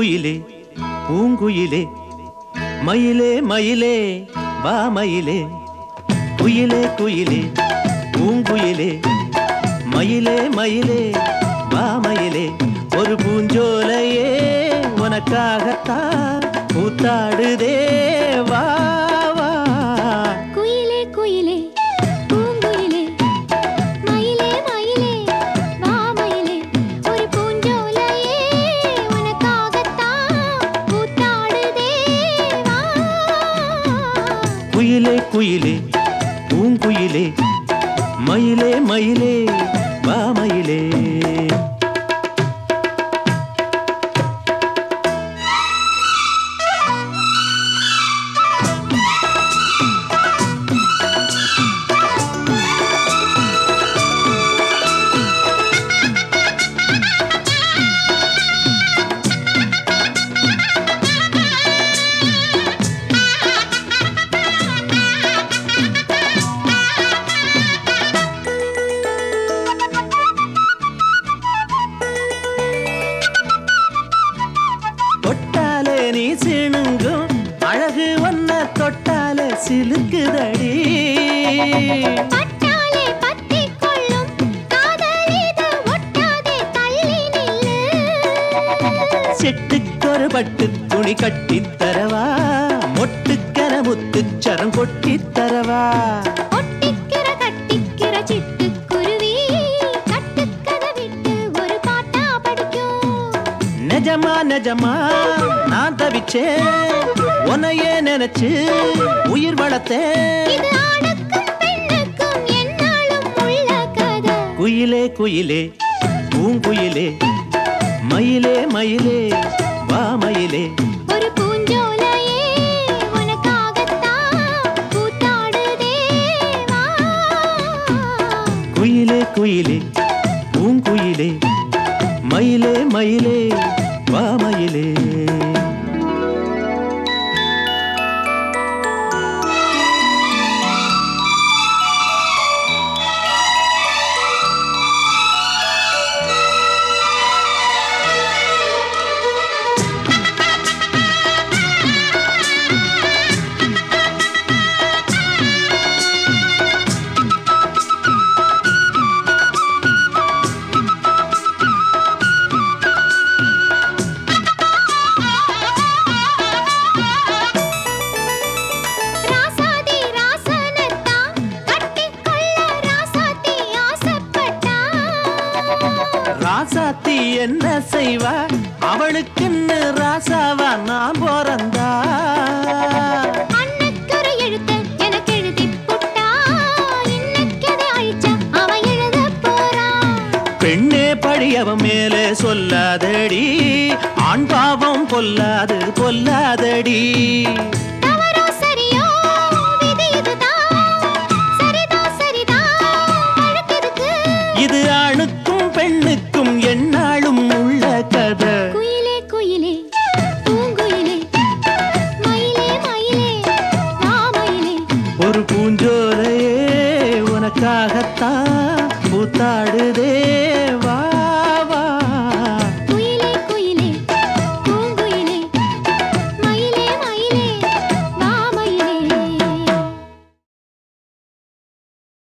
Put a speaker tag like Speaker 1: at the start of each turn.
Speaker 1: குயிலே பூங்குயிலே மயிலே மயிலே வா மயிலே குயிலே குயிலே பூங்குயிலே மயிலே மயிலே வா மயிலே ஒரு பூஞ்சோலையே உனக்காகத்தான் கூத்தாடுதே வா வா
Speaker 2: குயிலே குயிலே பூங்குயிலே மயிலே மயிலே வா மயிலே ஒரு பூஞ்சோலையே உனக்காகத்தான் கூத்தாடுதே வா
Speaker 1: குயிலே குயிலே பூங்குயிலே மயிலே மயிலே வா மயிலே தொட்டாலே நீ சிணுங்கும் அழகு ஒன்ன தொட்டாலே சிலுக்குதடி
Speaker 2: பட்டாலே பத்திக் கொள்ளும் காதல் இது ஒட்டாதே தள்ளி நில்லு
Speaker 1: செட்டுக்கொரு பட்டு துணி கட்டித் தரவா மொட்டுக்கர முத்துச்சரம் கொட்டித் தரவா
Speaker 2: ஒட்டிக்கிற கட்டிக்கிற சிட்டுக்குருவி கட்டுக்கதை விட்டு ஒரு பாட்டா படிக்கும்
Speaker 1: நிஜமா நிஜமா நான் தவிச்சேன் உன்னையே நினைச்சு உயிர் வளர்த்தேன்
Speaker 2: இது ஆணுக்கும் பெண்ணுக்கும் என்னாலும் உள்ள கதை
Speaker 1: குயிலே குயிலே பூங்குயிலே மயிலே மயிலே வா மயிலே
Speaker 2: ஒரு பூஞ்சோலையே உனக்காகத்தான் கூத்தாடுதே வா
Speaker 1: குயிலே குயிலே பூங்குயிலே மயிலே மயிலே வா மயிலே
Speaker 2: ராசாதி ராசனத்தான் கட்டிக்கொள்ள ராசாத்தி ஆசைப்பட்டா
Speaker 1: ராசாத்தி என்ன செய்வா அவளுக்குன்னு ராசாவா நான் பிறந்தா
Speaker 2: அன்னக்கரு எழுத்து எனக்கு எழுதிப் புட்டா. இன்னைக்கதை அழிச்சா அவன் எழுதப் போறான்.
Speaker 1: பெண்ணே பழியவன் மேலே சொல்லாதடி ஆண் பாவம் பொல்லாது பொல்லாதடி
Speaker 2: தவறோ சரியோ, விதி இதுதான். சரிதான், சரிதான், வழக்கெதுக்கு?
Speaker 1: இது ஆணுக்கும் பெண்ணுக்கும் எந்நாளும் உள்ள கதை
Speaker 2: குயிலே, குயிலே, பூங்குயிலே, மயிலே, மயிலே, வா மயிலே.
Speaker 1: ஒரு பூஞ்சோலையே உனக்காகத்தான் பூத்தாடுதே